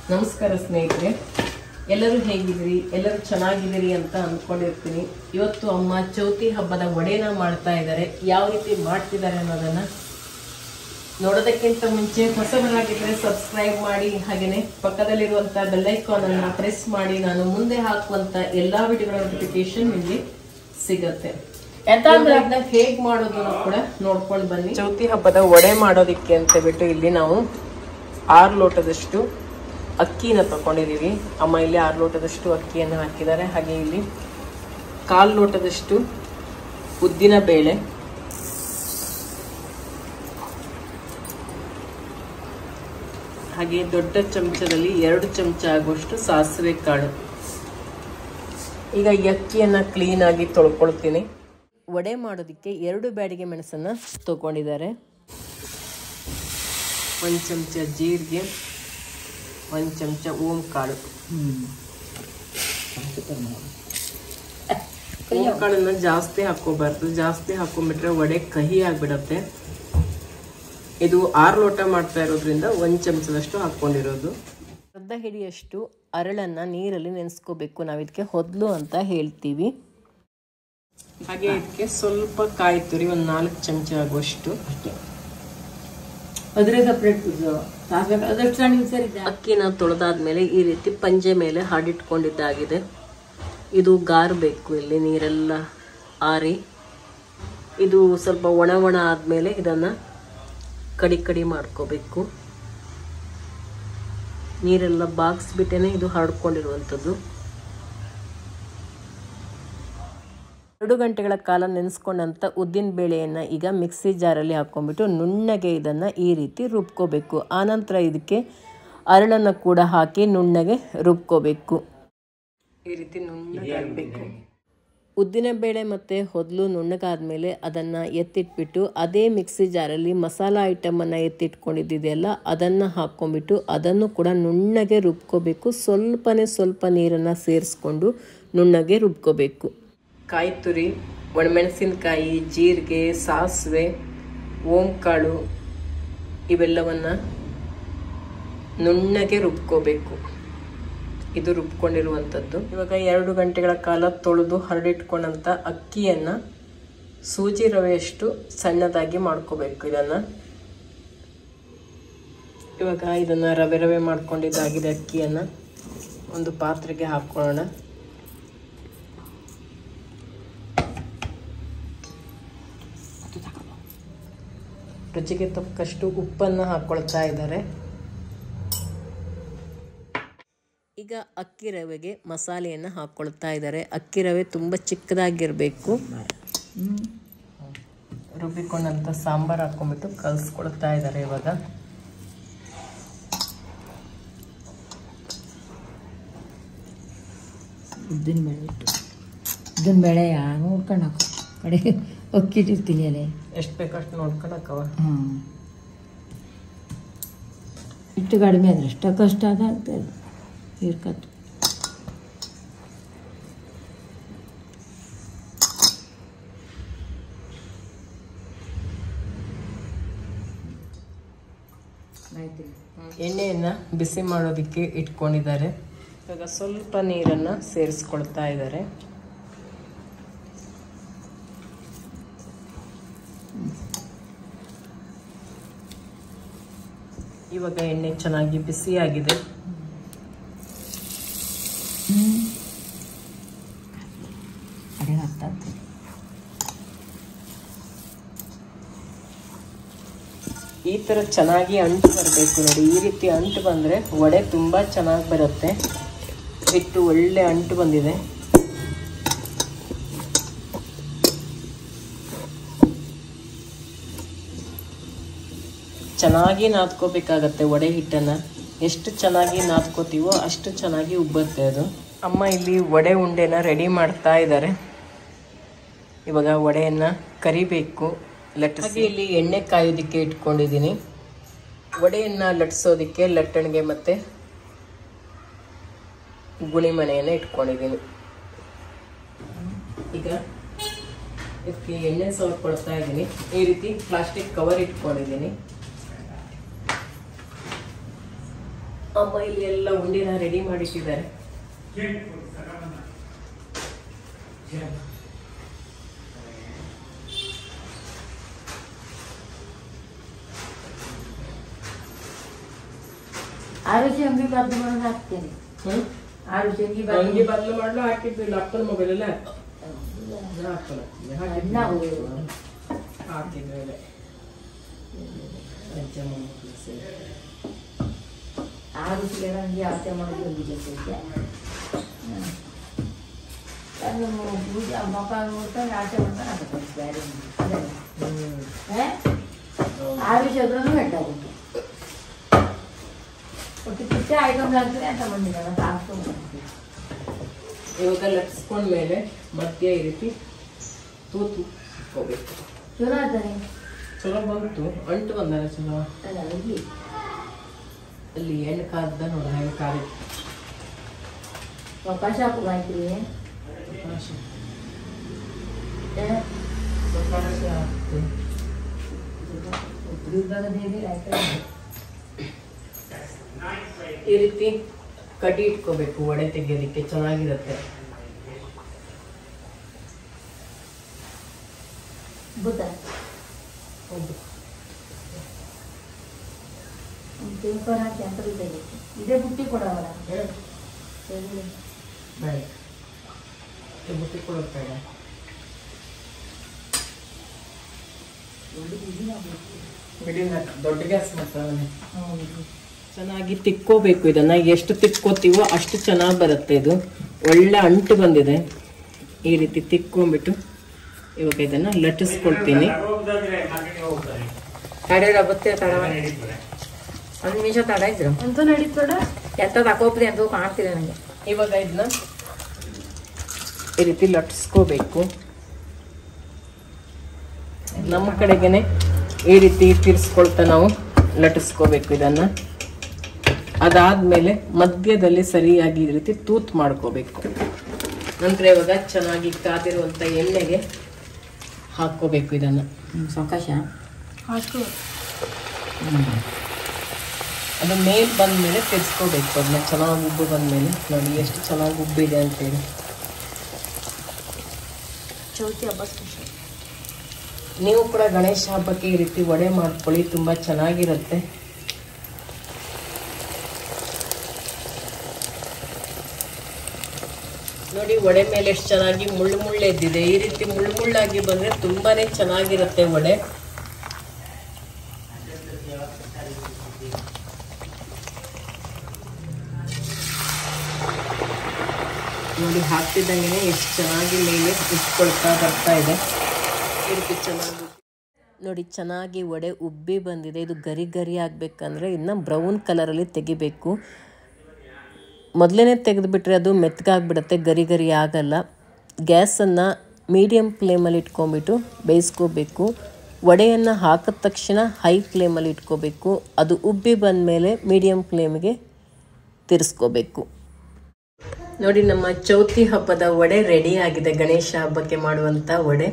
ನಮಸ್ಕಾರ ಸ್ನೇಹಿತರೆ ಎಲ್ಲರೂ ಹೇಗಿದ್ದೀರಿ ಎಲ್ಲರೂ ಚೆನ್ನಾಗಿದ್ದೀರಿ ಅಂತ ಅಂದ್ಕೊಂಡಿರ್ತೀನಿ ಇವತ್ತು ಅಮ್ಮ ಚೌತಿ ಹಬ್ಬದ ಒಡೆನ ಮಾಡ್ತಾ ಇದ್ದಾರೆ ಯಾವ ರೀತಿ ಮಾಡ್ತಿದ್ದಾರೆ ಅನ್ನೋದನ್ನ ನೋಡೋದಕ್ಕಿಂತ ಮುಂಚೆ ಹೊಸಬರಾಗಿದ್ರೆ ಸಬ್ಸ್ಕ್ರೈಬ್ ಮಾಡಿ ಹಾಗೇನೆ ಪಕ್ಕದಲ್ಲಿರುವಂತ ಬೆಲ್ಲೈಕಾನ್ ಅನ್ನ ಪ್ರೆಸ್ ಮಾಡಿ ನಾನು ಮುಂದೆ ಹಾಕುವಂತ ಎಲ್ಲಾ ವಿಡಿಯೋಗಳ ನೋಟಿಫಿಕೇಶನ್ ನಿಮಗೆ ಸಿಗತ್ತೆ ಇದನ್ನ ಹೇಗ್ ಮಾಡೋದನ್ನು ಕೂಡ ನೋಡ್ಕೊಂಡು ಬನ್ನಿ ಚೌತಿ ಹಬ್ಬದ ಒಡೆ ಮಾಡೋದಿಕ್ಕೆ ಅಂತ ಬಿಟ್ಟು ಇಲ್ಲಿ ನಾವು ಆರು ಲೋಟದಷ್ಟು ಅಕ್ಕಿನ ತಗೊಂಡಿದೀವಿ ಅಮ್ಮ ಇಲ್ಲಿ ಆರು ಲೋಟದಷ್ಟು ಅಕ್ಕಿಯನ್ನು ಹಾಕಿದ್ದಾರೆ ಹಾಗೆ ಇಲ್ಲಿ ಕಾಲು ಲೋಟದಷ್ಟು ಉದ್ದಿನ ಬೇಳೆ ಹಾಗೆ ದೊಡ್ಡ ಚಮಚದಲ್ಲಿ ಎರಡು ಚಮಚ ಆಗುವಷ್ಟು ಸಾಸಿವೆ ಕಾಳು ಈಗ ಈ ಅಕ್ಕಿಯನ್ನ ಕ್ಲೀನ್ ಆಗಿ ತೊಳ್ಕೊಳ್ತೀನಿ ವಡೆ ಮಾಡೋದಕ್ಕೆ ಎರಡು ಬ್ಯಾಡಿಗೆ ಮೆಣಸನ್ನ ತಗೊಂಡಿದ್ದಾರೆ ಒಂದು ಚಮಚ ಜೀರಿಗೆ ಒಂದು ಚಮಚ ಓಂ ಕಾಳು ಓಂ ಕಾಳನ್ನ ಜಾಸ್ತಿ ಹಾಕೋಬಾರ್ದು ಜಾಸ್ತಿ ಹಾಕೊಂಡ್ಬಿಟ್ರೆ ವಡೆ ಕಹಿ ಆಗ್ಬಿಡತ್ತೆ ಇದು ಆರು ಲೋಟ ಮಾಡ್ತಾ ಇರೋದ್ರಿಂದ ಒಂದು ಚಮಚದಷ್ಟು ಹಾಕೊಂಡಿರೋದು ಅರ್ಧ ಹಿಡಿಯಷ್ಟು ಅರಳನ್ನ ನೀರಲ್ಲಿ ನೆನೆಸ್ಕೋಬೇಕು ನಾವು ಇದಕ್ಕೆ ಹೊದ್ಲು ಅಂತ ಹೇಳ್ತೀವಿ ಹಾಗೆ ಇದಕ್ಕೆ ಸ್ವಲ್ಪ ಕಾಯಿ ತುರಿ ಒಂದು ನಾಲ್ಕು ಚಮಚ ಆಗುವಷ್ಟು ಅದ್ರೆ ಸಪ್ರೇಟ್ ಸಾಸ್ಬೇಕು ಅದಷ್ಟು ಸಣ್ಣ ಸರಿದೆ ಅಕ್ಕಿನ ತೊಳೆದಾದ್ಮೇಲೆ ಈ ರೀತಿ ಪಂಜೆ ಮೇಲೆ ಹಾಡಿಟ್ಕೊಂಡಿದ್ದಾಗಿದೆ ಇದು ಗಾರಬೇಕು ಇಲ್ಲಿ ನೀರೆಲ್ಲ ಆರಿ ಇದು ಸ್ವಲ್ಪ ಒಣ ಒಣ ಆದಮೇಲೆ ಇದನ್ನು ಕಡಿ ಕಡಿ ಮಾಡ್ಕೋಬೇಕು ನೀರೆಲ್ಲ ಬಾಗಿಸ್ಬಿಟ್ಟೇನೆ ಇದು ಹರಡ್ಕೊಂಡಿರುವಂಥದ್ದು ಎರಡು ಗಂಟೆಗಳ ಕಾಲ ನೆನೆಸ್ಕೊಂಡಂಥ ಉದ್ದಿನ ಬೇಳೆಯನ್ನು ಈಗ ಮಿಕ್ಸಿ ಜಾರಲ್ಲಿ ಹಾಕ್ಕೊಂಡ್ಬಿಟ್ಟು ನುಣ್ಣಗೆ ಇದನ್ನು ಈ ರೀತಿ ರುಬ್ಕೋಬೇಕು ಆನಂತರ ಇದಕ್ಕೆ ಅರಳನ್ನು ಕೂಡ ಹಾಕಿ ನುಣ್ಣಗೆ ರುಬ್ಕೋಬೇಕು ಈ ರೀತಿ ನುಣ್ಣಗಾಗಬೇಕು ಉದ್ದಿನ ಬೇಳೆ ಮತ್ತು ಹೊದಲು ನುಣ್ಣಗಾದ್ಮೇಲೆ ಅದನ್ನು ಎತ್ತಿಟ್ಬಿಟ್ಟು ಅದೇ ಮಿಕ್ಸಿ ಜಾರಲ್ಲಿ ಮಸಾಲ ಐಟಮನ್ನು ಎತ್ತಿಟ್ಕೊಂಡಿದ್ದಿದೆಯಲ್ಲ ಅದನ್ನು ಹಾಕ್ಕೊಂಬಿಟ್ಟು ಅದನ್ನು ಕೂಡ ನುಣ್ಣಗೆ ರುಬ್ಕೋಬೇಕು ಸ್ವಲ್ಪನೇ ಸ್ವಲ್ಪ ನೀರನ್ನು ಸೇರಿಸ್ಕೊಂಡು ನುಣ್ಣಗೆ ರುಬ್ಕೋಬೇಕು ಕಾಯಿ ತುರಿ ಒಣಮೆಣಸಿನಕಾಯಿ ಜೀರಿಗೆ ಸಾಸಿವೆ ಓಂಕಾಳು ಇವೆಲ್ಲವನ್ನು ನುಣ್ಣಗೆ ರುಬ್ಕೋಬೇಕು ಇದು ರುಬ್ಕೊಂಡಿರುವಂಥದ್ದು ಇವಾಗ ಎರಡು ಗಂಟೆಗಳ ಕಾಲ ತೊಳೆದು ಹರಡಿಟ್ಕೊಂಡಂಥ ಅಕ್ಕಿಯನ್ನು ಸೂಜಿ ರವೆಯಷ್ಟು ಸಣ್ಣದಾಗಿ ಮಾಡ್ಕೋಬೇಕು ಇದನ್ನು ಇವಾಗ ಇದನ್ನು ರವೆ ರವೆ ಮಾಡ್ಕೊಂಡಿದ್ದಾಗಿದೆ ಅಕ್ಕಿಯನ್ನು ಒಂದು ಪಾತ್ರೆಗೆ ಹಾಕ್ಕೊಳ್ಳೋಣ ರುಚಿಗೆ ತಕ್ಕಷ್ಟು ಉಪ್ಪನ್ನು ಹಾಕ್ಕೊಳ್ತಾ ಇದ್ದಾರೆ ಈಗ ಅಕ್ಕಿ ರವೆಗೆ ಮಸಾಲೆಯನ್ನು ಹಾಕ್ಕೊಳ್ತಾ ಇದ್ದಾರೆ ಅಕ್ಕಿ ರವೆ ತುಂಬ ಚಿಕ್ಕದಾಗಿರಬೇಕು ರುಬ್ಬಿಕೊಂಡಂಥ ಸಾಂಬಾರು ಹಾಕ್ಕೊಂಡ್ಬಿಟ್ಟು ಕಲಿಸ್ಕೊಳ್ತಾ ಇದ್ದಾರೆ ಇವಾಗ ಉದ್ದಿನ ಬೇಳೆ ಇಟ್ಟು ಉದ್ದಿನ ಬೇಳೆ ನೋಡ್ಕೊಂಡು ಹಾಕೋ ಕಡೆ ಅಕ್ಕಿ ಇಟ್ಟಿರ್ತೀನಿ ಅಲ್ಲೇ ಎಷ್ಟು ಬೇಕಷ್ಟು ನೋಡ್ಕೊಳಕ್ಕವ ಹ್ಞೂ ಇಟ್ಟು ಕಡಿಮೆ ಅಂದ್ರೆ ಅಷ್ಟ ಕಷ್ಟ ಅದ ಅಂತ ಹಿರ್ಕತ್ತು ಎಣ್ಣೆಯನ್ನು ಬಿಸಿ ಮಾಡೋದಕ್ಕೆ ಇಟ್ಕೊಂಡಿದ್ದಾರೆ ಇವಾಗ ಸ್ವಲ್ಪ ನೀರನ್ನು ಸೇರಿಸ್ಕೊಳ್ತಾ ಇದ್ದಾರೆ ಇವಾಗ ಎಣ್ಣೆ ಚೆನ್ನಾಗಿ ಬಿಸಿಯಾಗಿದೆ ಅದೇ ಆಗ್ತಾ ಈ ಥರ ಚೆನ್ನಾಗಿ ಅಂಟು ಬರಬೇಕು ನೋಡಿ ಈ ರೀತಿ ಅಂಟು ಬಂದರೆ ವಡೆ ತುಂಬ ಚೆನ್ನಾಗಿ ಬರುತ್ತೆ ಹಿಟ್ಟು ಒಳ್ಳೆ ಅಂಟು ಬಂದಿದೆ ಚೆನ್ನಾಗಿ ನಾದ್ಕೋಬೇಕಾಗತ್ತೆ ವಡೆ ಹಿಟ್ಟನ್ನು ಎಷ್ಟು ಚೆನ್ನಾಗಿ ನಾದ್ಕೋತೀವೋ ಅಷ್ಟು ಚೆನ್ನಾಗಿ ಉಬ್ಬತ್ತೆ ಅದು ಅಮ್ಮ ಇಲ್ಲಿ ವಡೆ ಉಂಡೆನ ರೆಡಿ ಮಾಡ್ತಾ ಇದ್ದಾರೆ ಇವಾಗ ವಡೆಯನ್ನು ಕರಿಬೇಕು ಲಟ್ಟಿಸಿ ಇಲ್ಲಿ ಎಣ್ಣೆ ಕಾಯೋದಕ್ಕೆ ಇಟ್ಕೊಂಡಿದ್ದೀನಿ ವಡೆಯನ್ನು ಲಟ್ಟಿಸೋದಕ್ಕೆ ಲಟ್ಟಣಿಗೆ ಮತ್ತು ಗುಣಿಮನೆಯನ್ನು ಇಟ್ಕೊಂಡಿದ್ದೀನಿ ಈಗ ಇದಕ್ಕೆ ಎಣ್ಣೆ ಸ್ವಲ್ಪ ಕೊಡ್ತಾ ಇದ್ದೀನಿ ಈ ರೀತಿ ಪ್ಲಾಸ್ಟಿಕ್ ಕವರ್ ಇಟ್ಕೊಂಡಿದ್ದೀನಿ ಅಮ್ಮ ಇಲ್ಲಿ ಎಲ್ಲ ಉಂಡಿನ ರೆಡಿ ಮಾಡಿಟ್ಟಿದ್ದಾರೆ ಆರು ಶಂಗಿ ಬದ್ದು ಮಾಡಿ ಹಾಕ್ತೇನೆ ಹ್ಮ್ ಆರು ಶಂಗಿ ಹಂಗೆ ಬದಲು ಮಾಡಲು ಹಾಕಿದ್ದಿಲ್ಲ ಅಪ್ಪನ ಮೊಬೈಲ್ ಅಲ್ಲ ನಾವು ಹಾಕಿದ್ಮೇಲೆ ಅಜ್ಜ ಮೊಮ್ಮಕ್ಕಳು ಸೇರಿ ಆರು ನಂಗೆ ಆಸೆ ಮಾಡೋದು ಜೊತೆಗೆ ನಾನು ಪೂಜೆ ಮಕ್ಕ ನೋಡ್ಕೊಂಡು ಆಸೆ ಮಾಡ್ಕೊಂಡು ಹಾಕಬೇಕು ಬೇರೆ ಅದಲ್ಲ ಹ್ಮ್ ಆ ವಿಷಯದ್ರೂ ಹೆಟ್ಟಾಗುತ್ತೆ ಒಟ್ಟು ಪಿಚ್ಚ ಐಟಮ್ ಆಗ್ತದೆ ಅಂತ ಬಂದಿದ್ದಾನೆ ಹಾಕ್ಕೊಂಡು ಇವಾಗ ಲಟ್ಸ್ಕೊಂಡ ಮೇಲೆ ಮಧ್ಯ ಈ ರೀತಿ ತೂತು ಇಟ್ಕೋಬೇಕು ಚಲೋ ಆಗ್ತಾನೆ ಚಲೋ ಬಂತು ಅಂಟು ಬಂದಾರ ಚಲೋ ಅಲ್ಲ ಇಲ್ಲಿ ಅಲ್ಲಿ ಎಣ್ಣೆ ಕಾದ್ದ ನೋಡ ಹೆಂಗೆ ಕಾರಿ ಅವಕಾಶ ಹಾಕೋದಾಯ್ತು ಈ ರೀತಿ ಕಡ್ಡಿ ಇಟ್ಕೋಬೇಕು ವಡೆ ತೆಗಿಯೋದಕ್ಕೆ ಚೆನ್ನಾಗಿರುತ್ತೆ ಬುದ್ಧ ಹೌದು ಪೇಪರ್ ಹಾಕಿ ಅಂತ ಬಿದ್ದಾಗೆ ಇದೇ ಬುಟ್ಟಿ ಕೊಡವಲ್ಲ ಹ್ಮ್. ಸರಿ ಬೇಡ ಈ ಬುಟ್ಟಿ ಕೊಡೋದು ಬೇಡ ಒಂದು ಬಿಸಿನ ಬೇಕು ಬಿಡಿ ನಾಕ್ ದೊಡ್ಡ ಗ್ಯಾಸ್ ಮಾಡ್ತಾವೆ ಹೌದು ಚೆನ್ನಾಗಿ ತಿಕ್ಕೋಬೇಕು ಇದನ್ನ ಎಷ್ಟು ತಿಕ್ಕೋತೀವೋ ಅಷ್ಟು ಚೆನ್ನಾಗಿ ಬರುತ್ತೆ ಇದು ಒಳ್ಳೆ ಅಂಟು ಬಂದಿದೆ ಈ ರೀತಿ ತಿಕ್ಕೊಂಬಿಟ್ಟು ಇವಾಗ ಇದನ್ನ ಲಟ್ಟಿಸ್ಕೊಳ್ತೀನಿ ತಡೆಯಲ್ಲ ಬತ್ತೆ ತಡ ಒಂದು ನಿಮಿಷ ತಡ ಇದ್ರು ಅಂತ ನಡೀತದ ಎಂತ ತಕೋಪ್ರಿ ಅಂತ ಕಾಣ್ತಿಲ್ಲ ನನಗೆ ಇವಾಗ ಇದನ್ನ ಈ ರೀತಿ ಲಟ್ಟಿಸ್ಕೋಬೇಕು ನಮ್ಮ ಕಡೆಗೇನೆ ಈ ರೀತಿ ತಿರ್ಸ್ಕೊಳ್ತಾ ನಾವು ಲಟ್ಟಿಸ್ಕೋಬೇಕು ಇದನ್ನ ಅದಾದ್ಮೇಲೆ ಮಧ್ಯದಲ್ಲಿ ಸರಿಯಾಗಿ ಈ ರೀತಿ ತೂತ್ ಮಾಡ್ಕೋಬೇಕು ನಂತರ ಇವಾಗ ಚೆನ್ನಾಗಿ ಕಾದಿರುವಂತ ಎಣ್ಣೆಗೆ ಹಾಕೋಬೇಕು ಇದನ್ನ ಸಾವಕಾಶ ಹಾಕು ಅದು ಮೇಲ್ ಬಂದ್ಮೇಲೆ ತೆಗೆಸ್ಕೋಬೇಕು ಅದನ್ನ ಚೆನ್ನಾಗಿ ಉಬ್ಬು ಬಂದ್ಮೇಲೆ ನೋಡಿ ಎಷ್ಟು ಚೆನ್ನಾಗಿ ಉಬ್ಬಿದೆ ಅಂತೇಳಿ ಚೌತಿ ಹಬ್ಬ ಸ್ಪೆಷಲ್ ನೀವು ಕೂಡ ಗಣೇಶ ಹಬ್ಬಕ್ಕೆ ಈ ರೀತಿ ವಡೆ ಮಾಡ್ಕೊಳ್ಳಿ ತುಂಬಾ ಚೆನ್ನಾಗಿರುತ್ತೆ ನೋಡಿ ವಡೆ ಮೇಲೆ ಎಷ್ಟು ಚೆನ್ನಾಗಿ ಮುಳ್ಳು ಮುಳ್ಳು ಎದ್ದಿದೆ ಈ ರೀತಿ ಮುಳ್ಳು ಮುಳ್ಳಾಗಿ ಬಂದ್ರೆ ತುಂಬಾನೇ ಚೆನ್ನಾಗಿರುತ್ತೆ ವಡೆ ನೋಡಿ ಹಾಕ್ತಿದ್ದಂಗೆ ಎಷ್ಟು ಚೆನ್ನಾಗಿ ಮೇಲೆ ಉಟ್ಕೊಳ್ತಾ ಬರ್ತಾ ಇದೆ ಈ ರೀತಿ ಚೆನ್ನಾಗಿ ನೋಡಿ ಚೆನ್ನಾಗಿ ವಡೆ ಉಬ್ಬಿ ಬಂದಿದೆ ಇದು ಗರಿ ಗರಿ ಆಗಬೇಕಂದ್ರೆ ಇದನ್ನ ಬ್ರೌನ್ ಕಲರಲ್ಲಿ ತೆಗಿಬೇಕು ಮೊದಲೇ ತೆಗೆದುಬಿಟ್ರೆ ಅದು ಮೆತ್ತಗಾಗ್ಬಿಡುತ್ತೆ ಗರಿ ಗರಿ ಆಗಲ್ಲ ಗ್ಯಾಸನ್ನು ಮೀಡಿಯಮ್ ಫ್ಲೇಮಲ್ಲಿ ಇಟ್ಕೊಂಬಿಟ್ಟು ಬೇಯಿಸ್ಕೋಬೇಕು ವಡೆಯನ್ನು ಹಾಕಿದ ತಕ್ಷಣ ಹೈ ಫ್ಲೇಮಲ್ಲಿ ಇಟ್ಕೋಬೇಕು ಅದು ಉಬ್ಬಿ ಬಂದಮೇಲೆ ಮೀಡಿಯಮ್ ಫ್ಲೇಮ್ಗೆ ತಿರ್ಸ್ಕೋಬೇಕು ನೋಡಿ ನಮ್ಮ ಚೌತಿ ಹಬ್ಬದ ವಡೆ ರೆಡಿ ಆಗಿದೆ ಗಣೇಶ ಹಬ್ಬಕ್ಕೆ ಮಾಡುವಂಥ ವಡೆ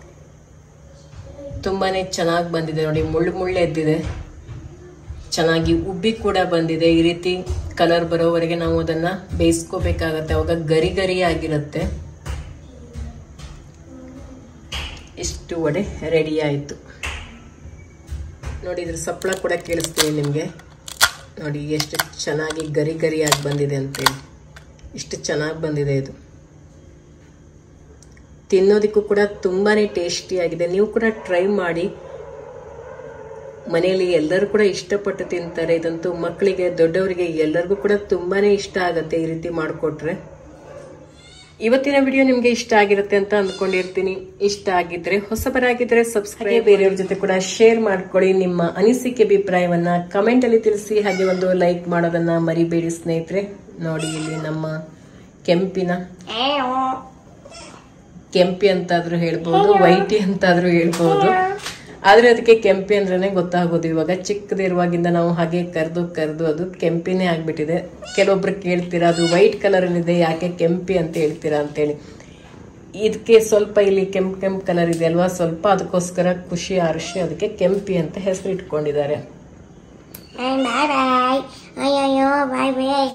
ತುಂಬಾನೇ ಚೆನ್ನಾಗಿ ಬಂದಿದೆ ನೋಡಿ ಮುಳ್ಳು ಮುಳ್ಳು ಎದ್ದಿದೆ ಚೆನ್ನಾಗಿ ಉಬ್ಬಿ ಕೂಡ ಬಂದಿದೆ ಈ ರೀತಿ ಕಲರ್ ಬರೋವರೆಗೆ ನಾವು ಅದನ್ನ ಬೇಯಿಸ್ಕೋಬೇಕಾಗತ್ತೆ ಅವಾಗ ಗರಿ ಗರಿ ಆಗಿರುತ್ತೆ ಇಷ್ಟು ವಡೆ ರೆಡಿ ಆಯಿತು ನೋಡಿ ಇದ್ರ ಸಪ್ಪಳ ಕೂಡ ಕೇಳಿಸ್ತೀನಿ ನಿಮಗೆ ನೋಡಿ ಎಷ್ಟು ಚೆನ್ನಾಗಿ ಗರಿ ಗರಿಯಾಗಿ ಬಂದಿದೆ ಅಂತೇಳಿ ಇಷ್ಟು ಚೆನ್ನಾಗಿ ಬಂದಿದೆ ಇದು ತಿನ್ನೋದಕ್ಕೂ ಕೂಡ ತುಂಬಾನೇ ಟೇಸ್ಟಿಯಾಗಿದೆ ನೀವು ಕೂಡ ಟ್ರೈ ಮಾಡಿ ಮನೆಯಲ್ಲಿ ಎಲ್ಲರೂ ಕೂಡ ಇಷ್ಟಪಟ್ಟು ತಿಂತಾರೆ ಇದಂತೂ ಮಕ್ಕಳಿಗೆ ದೊಡ್ಡವರಿಗೆ ಎಲ್ಲರಿಗೂ ಕೂಡ ತುಂಬಾನೇ ಇಷ್ಟ ಆಗುತ್ತೆ ಈ ರೀತಿ ಮಾಡಿಕೊಟ್ರೆ ಇವತ್ತಿನ ವಿಡಿಯೋ ನಿಮ್ಗೆ ಇಷ್ಟ ಆಗಿರುತ್ತೆ ಅಂತ ಅಂದ್ಕೊಂಡಿರ್ತೀನಿ ಇಷ್ಟ ಆಗಿದ್ರೆ ಹೊಸಬರಾಗಿದ್ರೆ ಸಬ್ಸ್ಕ್ರೈಬ್ ಬೇರೆಯವ್ರ ಜೊತೆ ಕೂಡ ಶೇರ್ ಮಾಡ್ಕೊಳ್ಳಿ ನಿಮ್ಮ ಅನಿಸಿಕೆ ಅಭಿಪ್ರಾಯವನ್ನ ಕಮೆಂಟ್ ಅಲ್ಲಿ ತಿಳಿಸಿ ಹಾಗೆ ಒಂದು ಲೈಕ್ ಮಾಡೋದನ್ನ ಮರಿಬೇಡಿ ಸ್ನೇಹಿತರೆ ನೋಡಿ ಇಲ್ಲಿ ನಮ್ಮ ಕೆಂಪಿನ ಕೆಂಪಿ ಅಂತಾದ್ರೂ ಹೇಳ್ಬೋದು ವೈಟಿ ಅಂತಾದ್ರೂ ಹೇಳ್ಬೋದು ಆದ್ರೆ ಅದಕ್ಕೆ ಕೆಂಪಿ ಅಂದ್ರೇನೆ ಗೊತ್ತಾಗೋದು ಇವಾಗ ಚಿಕ್ಕದಿರುವಾಗಿಂದ ನಾವು ಹಾಗೆ ಕರೆದು ಕರೆದು ಅದು ಕೆಂಪಿನೇ ಆಗ್ಬಿಟ್ಟಿದೆ ಕೆಲವೊಬ್ರು ಕೇಳ್ತೀರಾ ಅದು ವೈಟ್ ಕಲರ್ ಇದೆ ಯಾಕೆ ಕೆಂಪಿ ಅಂತ ಹೇಳ್ತೀರಾ ಅಂತೇಳಿ ಇದಕ್ಕೆ ಸ್ವಲ್ಪ ಇಲ್ಲಿ ಕೆಂಪ್ ಕೆಂಪ್ ಕಲರ್ ಇದೆ ಅಲ್ವಾ ಸ್ವಲ್ಪ ಅದಕ್ಕೋಸ್ಕರ ಖುಷಿ ಆರುಷಿ ಅದಕ್ಕೆ ಕೆಂಪಿ ಅಂತ ಹೆಸರು ಇಟ್ಕೊಂಡಿದ್ದಾರೆ Bye bye. ಅಯ್ಯಯ್ಯೋ ಬಾಯ್ ಬಾಯ್